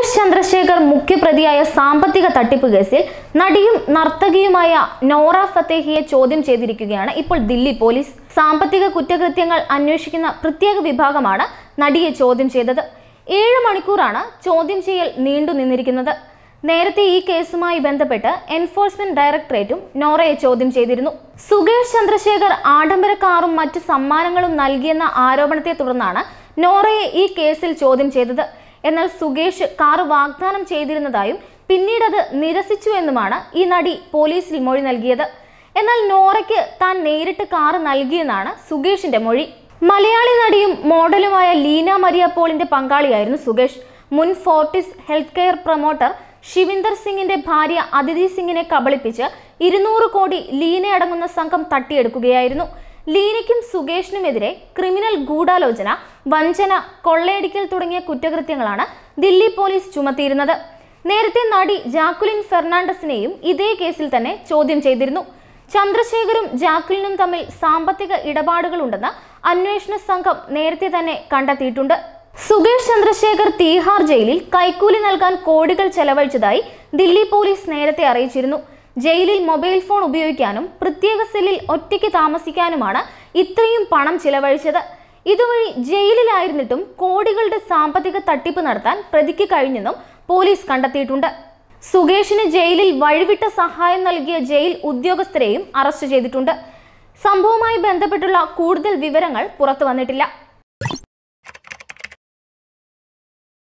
സുകേഷ് ചന്ദ്രശേഖർ മുഖ്യപ്രതിയായ സാമ്പത്തിക തട്ടിപ്പ് കേസിൽ നടിയും നർത്തകിയുമായ നോറ ഫത്തേഹിയെ ചോദ്യം ചെയ്തിരിക്കുകയാണ് ഇപ്പോൾ ദില്ലി പോലീസ് സാമ്പത്തിക കുറ്റകൃത്യങ്ങൾ അന്വേഷിക്കുന്ന പ്രത്യേക വിഭാഗമാണ് നടിയെ ചോദ്യം ചെയ്തത് ഏഴ് മണിക്കൂറാണ് ചോദ്യം ചെയ്യൽ നീണ്ടു നിന്നിരിക്കുന്നത് നേരത്തെ ഈ കേസുമായി ബന്ധപ്പെട്ട് എൻഫോഴ്സ്മെന്റ് ഡയറക്ടറേറ്റും നോറയെ ചോദ്യം ചെയ്തിരുന്നു സുകേഷ് ചന്ദ്രശേഖർ ആഡംബര കാറും മറ്റ് സമ്മാനങ്ങളും നൽകിയെന്ന ആരോപണത്തെ തുടർന്നാണ് നോറയെ ഈ കേസിൽ ചോദ്യം ചെയ്തത് എന്നാൽ സുകേഷ് കാർ വാഗ്ദാനം ചെയ്തിരുന്നതായും പിന്നീട് അത് നിരസിച്ചു എന്നുമാണ് ഈ നടി പോലീസിൽ മൊഴി നൽകിയത് എന്നാൽ നോറയ്ക്ക് താൻ നേരിട്ട് കാർ നൽകിയെന്നാണ് സുകേഷിന്റെ മൊഴി മലയാളി നടിയും മോഡലുമായ ലീന മരിയ പോളിന്റെ പങ്കാളിയായിരുന്നു സുകേഷ് മുൻ Fortis health care promoter Shivinder സിംഗിന്റെ ഭാര്യ അതിഥി സിംഗിനെ കബളിപ്പിച്ച് ഇരുന്നൂറ് കോടി ലീന അടങ്ങുന്ന സംഘം തട്ടിയെടുക്കുകയായിരുന്നു ലീനയ്ക്കും സുകേഷിനുമെതിരെ ക്രിമിനൽ ഗൂഢാലോചന വഞ്ചന കൊള്ളയടിക്കൽ തുടങ്ങിയ കുറ്റകൃത്യങ്ങളാണ് ദില്ലി പോലീസ് ചുമത്തിയിരുന്നത് നേരത്തെ നടി ജാക്കുലിൻ ഫെർണാണ്ടസിനെയും ഇതേ കേസിൽ തന്നെ ചോദ്യം ചെയ്തിരുന്നു ചന്ദ്രശേഖരും ജാക്കുലിനും തമ്മിൽ സാമ്പത്തിക ഇടപാടുകളുണ്ടെന്ന് അന്വേഷണ സംഘം നേരത്തെ തന്നെ കണ്ടെത്തിയിട്ടുണ്ട് സുകേഷ് ചന്ദ്രശേഖർ തീഹാർ ജയിലിൽ കൈക്കൂലി നൽകാൻ കോടികൾ ചെലവഴിച്ചതായി ദില്ലി പോലീസ് നേരത്തെ അറിയിച്ചിരുന്നു ജയിലിൽ മൊബൈൽ ഫോൺ ഉപയോഗിക്കാനും പ്രത്യേക സെല്ലിൽ ഒറ്റയ്ക്ക് താമസിക്കാനുമാണ് ഇത്രയും പണം ചിലവഴിച്ചത് ഇതുവഴി ജയിലിലായിരുന്നിട്ടും കോടികളുടെ സാമ്പത്തിക തട്ടിപ്പ് നടത്താൻ പ്രതിക്ക് കഴിഞ്ഞെന്നും പോലീസ് കണ്ടെത്തിയിട്ടുണ്ട് സുകേഷിന് ജയിലിൽ വഴിവിട്ട സഹായം നൽകിയ ജയിൽ ഉദ്യോഗസ്ഥരെയും അറസ്റ്റ് ചെയ്തിട്ടുണ്ട് സംഭവവുമായി ബന്ധപ്പെട്ടുള്ള കൂടുതൽ വിവരങ്ങൾ പുറത്തു വന്നിട്ടില്ല